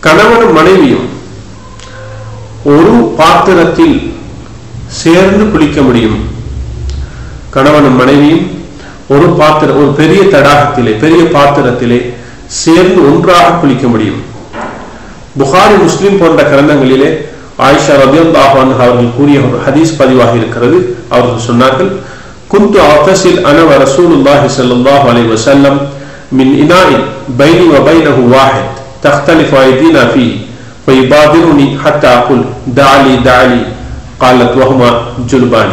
கணவனும் மனைவியும் ஒரு பாத்திரத்தில் சேர்ந்து குளிக்க முடியும் கணவனும் மனைவியும் ஒரு பாத்திர ஒரு பெரிய தடாகத்திலே பெரிய பாத்திரத்திலே சேர்ந்து ஒன்றாக குளிக்க முடியும் புகாரி முஸ்லிம் போன்ற கிரந்தங்களிலே ஆயிஷா ரபியல்லாஹு அன்ஹா அவர்கள் கூறிய ஒரு ஹதீஸ் பதிவாக இருக்கிறது அவர்கள் சொன்னார்கள் குந்து அஃதசில் அன வ ரசூலுல்லாஹி ஸல்லல்லாஹு அலைஹி வஸல்லம் மின் இனாஇன் பைனி வ பைனஹு வாஹித் தختلف ايدينا فيه ويبادرني حتى اقول دعلي دعلي قالت وهما جلبان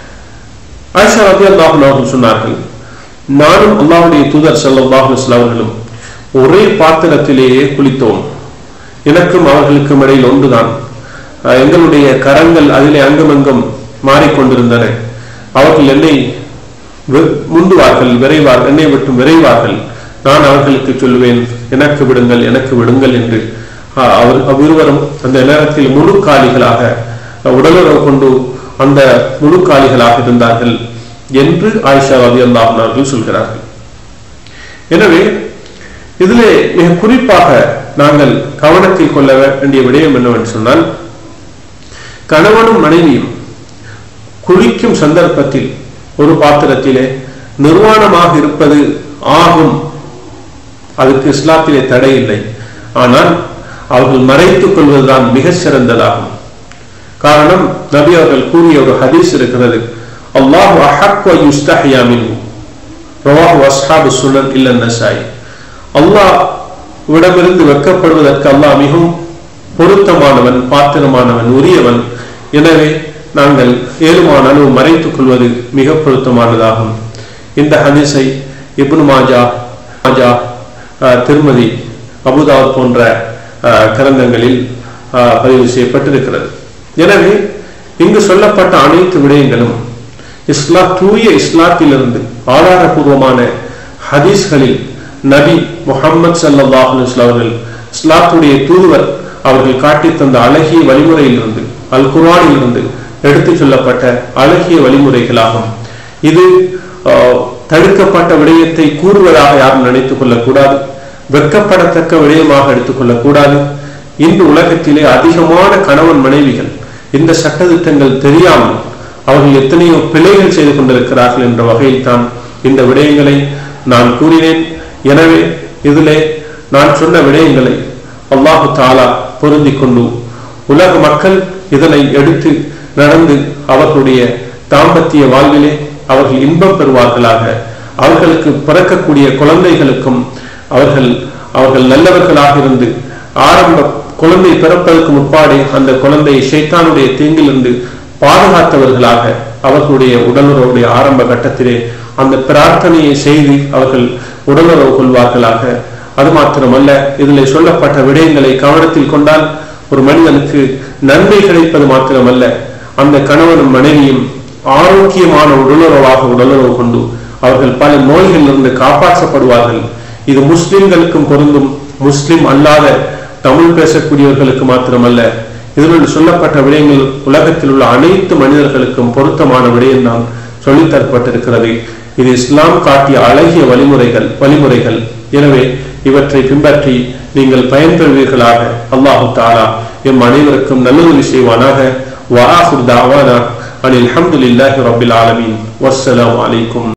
ஆயிஷா ரலியல்லாஹு அன்ஹா அவர்கள் சொன்னார்கள் நானும் அல்லாஹ்வுடைய தூதர் ஸல்லல்லாஹு அலைஹி வஸல்லம் அவர்களும் ஒரே பாத்திரத்திலேயே குளித்தோம் எனக்கும் அவர்களுக்கும் இடையில் ஒன்றுதான் அஹ் எங்களுடைய கரங்கள் அதிலே அங்கமங்கம் மாறிக்கொண்டிருந்தன அவர்கள் என்னை வி- முந்துவார்கள் விரைவார்கள் என்னை விட்டு விரைவார்கள் நான் அவர்களுக்கு சொல்வேன் எனக்கு விடுங்கள் எனக்கு விடுங்கள் என்று அஹ், அவர் அவ்விருவரும் அந்த நேரத்தில் முழு காலிகளாக அஹ், உடலுறவு கொண்டு அந்த முழு காலிகளாக இருந்தார்கள் என்று ஆயிஷா ரதி அவர்கள் சொல்கிறார்கள் எனவே இதிலே மிக குறிப்பாக நாங்கள் கவனத்தில் கொள்ள வேண்டிய விடயம் என்னவென்று சொன்னால் கணவனும் மனைவியும் குளிக்கும் சந்தர்ப்பத்தில் ஒரு பாத்திரத்திலே நிர்வாணமாக இருப்பது ஆகும் அதுக்கு இஸ்லாத்திலே தடை இல்லை ஆனால் அவர்கள் மறைத்துக் கொள்வதுதான் மிக சிறந்ததாகும் காரணம் நபி அவர்கள் கூறிய ஒரு ஹதீஸ் இருக்கிறது அல்லாஹ் அஹக் யுஸ்தஹியா மின்ஹு ரவாஹு அஸ்ஹாபு சுனன் இல்ல நசாய் அல்லாஹ் விடமிருந்து வெட்கப்படுவதற்கு அல்லாஹ் மிகவும் பொருத்தமானவன் பாத்திரமானவன் உரியவன் எனவே நாங்கள் ஏழுமான அளவு மறைத்துக் கொள்வது மிக பொருத்தமானதாகும் இந்த ஹதீஸை இப்னு மாஜா மாஜா அஹ், திருமதி அபுதாவ் போன்ற அஹ், கிரந்தங்களில் அஹ், பதிவு செய்யப்பட்டிருக்கிறது எனவே இங்கு சொல்லப்பட்ட அனைத்து விடயங்களும் இஸ்லா தூய இஸ்லாத்திலிருந்து ஆதாரபூர்வமான ஹதீஸ்களில் நபி முஹம்மது ஸல்லல்லாஹு அலைஹி வஸல்லம் அவர்கள் இஸ்லாத்துடைய தூதுவர் அவர்கள் காட்டித் தந்த அழகிய வழிமுறையிலிருந்து அல் குர்ஆனிலிருந்து எடுத்துச் சொல்லப்பட்ட அழகிய வழிமுறைகளாகும் இது ஆஹ், தடுக்கப்பட்ட விடயத்தை கூறுவதாக யாரும் நினைத்துக் கொள்ளக்கூடாது வெட்கப்படத்தக்க விடயமாக எடுத்துக்கொள்ளக் கூடாது இன்று உலகத்திலே அதிகமான கணவன் மனைவிகள் இந்த சட்டதிட்டங்கள் தெரியாமல் அவர்கள் எத்தனையோ பிழைகள் செய்து கொண்டிருக்கிறார்கள் என்ற வகையில் தான் இந்த விடயங்களை நான் கூறினேன் எனவே இதிலே நான் சொன்ன விடயங்களை அல்லாஹு தாலா பொருந்திக் கொண்டு உலக மக்கள் இதனை எடுத்து நடந்து அவர்களுடைய தாம்பத்திய வாழ்விலே அவர்கள் இன்பம் பெறுவார்களாக அவர்களுக்கு பிறக்கக்கூடிய குழந்தைகளுக்கும் அவர்கள் அவர்கள் நல்லவர்களாக இருந்து ஆரம்ப குழந்தை பிறப்பதற்கு முற்பாடே அந்த குழந்தையை ஷைத்தானுடைய தீங்கிலிருந்து பாதுகாத்தவர்களாக அவர்களுடைய உடலுறவுடைய ஆரம்ப கட்டத்திலே அந்த பிரார்த்தனையை செய்து அவர்கள் உடலுறவு கொள்வார்களாக அது மாத்திரமல்ல இதில் சொல்லப்பட்ட விடயங்களை கவனத்தில் கொண்டால் ஒரு மனிதனுக்கு நன்மை கிடைப்பது மாத்திரமல்ல அந்த கணவனும் மனைவியும் ஆரோக்கியமான உடலுறவாக உடலுறவு கொண்டு அவர்கள் பல நோய்களிலிருந்து காப்பாற்றப்படுவார்கள் இது முஸ்லிம்களுக்கும் பொருந்தும் முஸ்லிம் அல்லாத தமிழ் பேசக்கூடியவர்களுக்கு மாத்திரமல்ல இதனுள் சொல்லப்பட்ட விடயங்கள் உலகத்தில் உள்ள அனைத்து மனிதர்களுக்கும் பொருத்தமான விடயம் தான் சொல்லித் தரப்பட்டிருக்கிறது இது இஸ்லாம் காட்டிய அழகிய வழிமுறைகள் வழிமுறைகள் எனவே இவற்றை பின்பற்றி நீங்கள் பயன்பெறுவீர்களாக அல்லாஹு தாலா எம் அனைவருக்கும் நல்லுதவி செய்வானாக وآخر دعوانا أن الحمد لله رب العالمين والسلام عليكم